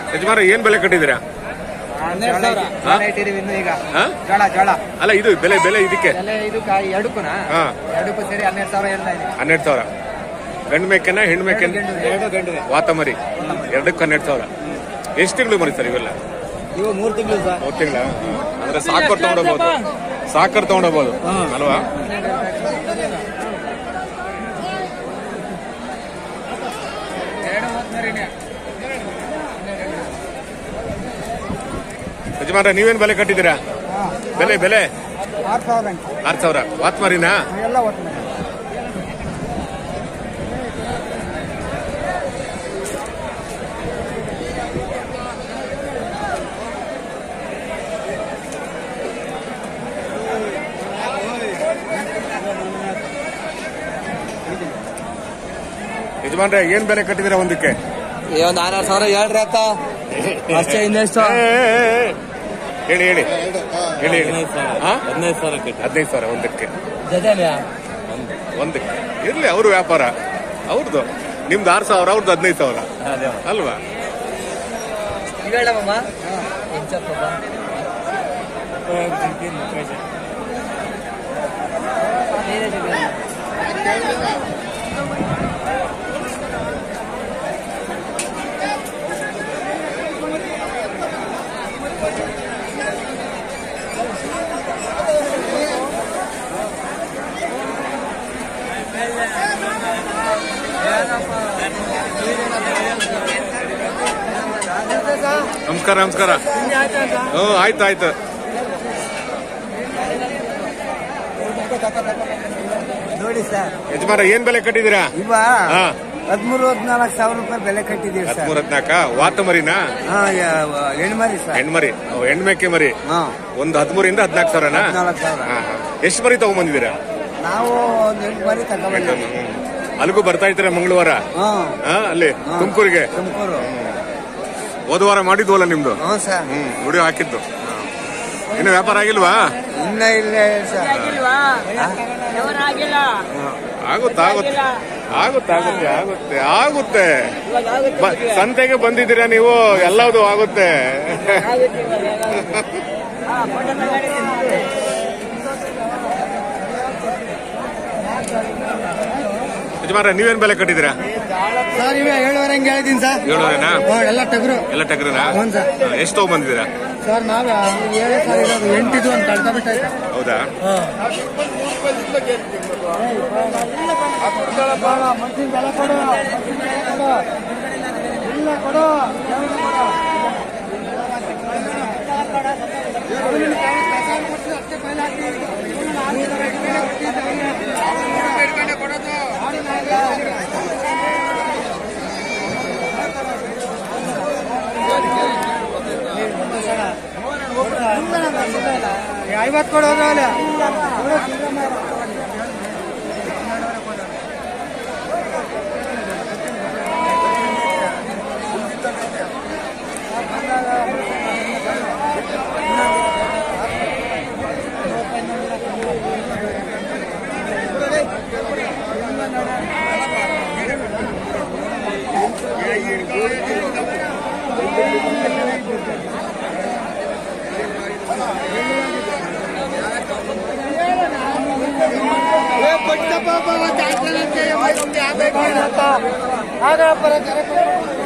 ಯಜಮಾನ ಏನ್ ಬೆಲೆ ಕಟ್ಟಿದ್ದೀರಾ ಹನ್ನೆರಡು ಸಾವಿರ ಹಾ? ಜೋಳ ಇಟ್ಟಿದೀವಿ ಇನ್ನು ಈಗ ಹಾ? ಜೋಳ ಜೋಳ ಅಲ್ಲ ಇದು ಬೆಲೆ ಬೆಲೆ ಇದಕ್ಕೆ ಬೆಲೆ ಇದು ಕಾಯಿ ಎರಡಕ್ಕೂನಾ ಹಾ ಎರಡಕ್ಕೂ ಸೇರಿ ಹನ್ನೆರಡು ಸಾವಿರ ಹೇಳ್ತಾ ಇದೆ ಹನ್ನೆರಡು ಸಾವಿರ ಗಂಡು ಮೇಕೆನ ಹೆಣ್ಣು ಮೇಕೆನ ಎರಡು ಗಂಡು ವಾತ ಮರಿ ಎರಡಕ್ಕೆ ಹನ್ನೆರಡು ಸಾವಿರ ಎಷ್ಟು ತಿಂಗಳು ಮರಿ ಸರ್ ಇವೆಲ್ಲ ಇವು ಮೂರು ತಿಂಗಳು ಸರ್ ಮೂರು ತಿಂಗಳ ಅಂದ್ರೆ ಸಾಕರ್ ತಗೊಂಡೋಗ್ಬೋದು ಸಾಕರ್ ತಗೊಂಡೋಗ್ಬೋದು ಅಲ್ವಾ ಎರಡು ಮೂವತ್ತು ಮರಿನೇ ಯಜಮಾನ್ರೆ ನೀವೇನ್ ಬೆಲೆ ಕಟ್ಟಿದ್ದೀರಾ ಬೆಲೆ ಬೆಲೆ ಆರು ಸಾವಿರ ಆರು ಸಾವಿರ ವಾತ್ ಮರಿನಾ ಎಲ್ಲ ಒಟ್ಟು ಮರಿ ಯಜಮಾನ್ರೆ ಏನ್ ಬೆಲೆ ಕಟ್ಟಿದ್ದೀರಾ ಒಂದಕ್ಕೆ ಈ ಒಂದು ಆರು ಸಾವಿರ ಹೇಳ್ರಿ ಅತ್ತ ಅಷ್ಟೇ ಇನ್ನೆಷ್ಟು ಏ, ಏ, ಏ, ಏ. ಹೇಳಿ ಹೇಳಿ ಹೇಳಿ ಹೇಳಿ ಹಾ? ಹದಿನೈದು ಸಾವಿರ ಕಟ್ಟಿ ಹದಿನೈದು ಸಾವಿರ ಒಂದಕ್ಕೆ ಜೊತೆಲಿಯಾ ಒಂದಕ್ಕೆ ಇರ್ಲಿ ಅವ್ರ ವ್ಯಾಪಾರ ಅವ್ರದ್ದು ನಿಮ್ದು ಆರು ಸಾವಿರ ಅವ್ರದ್ದು ಹದಿನೈದು ಸಾವಿರ ಅಲ್ವಾ ಹೇಳಮ್ಮ ನಮಸ್ಕಾರ ನಮಸ್ಕಾರ ಹ್ಞೂ ಆಯ್ತು ಆಯ್ತು ನೋಡಿ ಸರ್ ಯಜಮಾನ ಏನ್ ಬೆಲೆ ಕಟ್ಟಿದ್ದೀರಾ ಇವ ಹಾ ಹದಿಮೂರು ಹದಿನಾಲ್ಕು ಸಾವಿರ ರೂಪಾಯಿ ಬೆಲೆ ಕಟ್ಟಿದೀವಿ ಸರ್ ಹದಿಮೂರ್ ಹದ್ನಾಕ ವಾತ ಮರಿನಾ ಹಾ ಹೆಣ್ಮರಿ ಸರ್ ಹೆಣ್ಮರಿ ಅವ್ ಹೆಣ್ಮೇಕೆ ಮರಿ ಹಾ ಒಂದು ಹದಿಮೂರಿಂದ ಹದಿನಾಲ್ಕು ಸಾವಿರನಾ ಹದಿನಾಲ್ಕು ಸಾವಿರ ಹಾ, ಹಾ. ಎಷ್ಟು ಮರಿ ತಗೊಂಬಂದಿದ್ದೀರಾ ನಾವು ಒಂದು ಎಂಟು ಮರಿ ತಗೊಂಡ್ಬಂದಿದ್ದೀವಿ ಅಲ್ಲಿಗೂ ಬರ್ತಾ ಇದ್ದೀರಾ ಮಂಗಳವಾರ ಹಾ ಹಾ ಅಲ್ಲಿ ತುಮಕೂರಿಗೆ ತುಮಕೂರು ಹೋದ ವಾರ ಮಾಡಿದ್ವಲ್ಲ ನಿಮ್ದು ಹ್ಞೂ ಸರ್ ಹ್ಮ್ ವಿಡಿಯೋ ಹಾಕಿದ್ದು ಇನ್ನು ವ್ಯಾಪಾರ ಆಗಿಲ್ವಾ ಇನ್ನ ಇಲ್ಲ ಸರ್ ಆಗುತ್ತೆ ಆಗುತ್ತೆ ಆಗುತ್ತೆ ಆಗುತ್ತೆ ಆಗುತ್ತೆ ಆಗುತ್ತೆ ಬ- ಸಂತೆಗೆ ಬಂದಿದ್ದೀರಾ ನೀವು ಎಲ್ಲದು ಆಗುತ್ತೆ ಯಜಮಾನ ನೀವೇನ್ ಬೆಲೆ ಕಟ್ಟಿದ್ದೀರಾ ಸರ್ ಇವ ಏಳುವರೆ ಹಂಗೆ ಹೇಳಿದ್ದೀನಿ ಸರ್ ಏಳುವರೆನಾ ಹ್ಞೂ ಎಲ್ಲ ಟಗರು ಎಲ್ಲ ಟಗ್ರನಾ ಹ್ಞೂ ಸರ್ ಎಷ್ಟು ತಗೊಂಬಂದಿದ್ದೀರಾ ಸರ್ ನಾವು ಏಳು ಸಾವಿರ ಇರೋದು ಎಂಟಿದು ಒಂದು ಕಳ್ಕೊಬಿಟ್ಟಾಯ್ತು ಹೌದಾ ಇಲ್ಲ ಕೊಡು ಐವತ್ತು ಕೊಡೋದು ಅಲ್ಲಿ ಆಗಪ್ಪ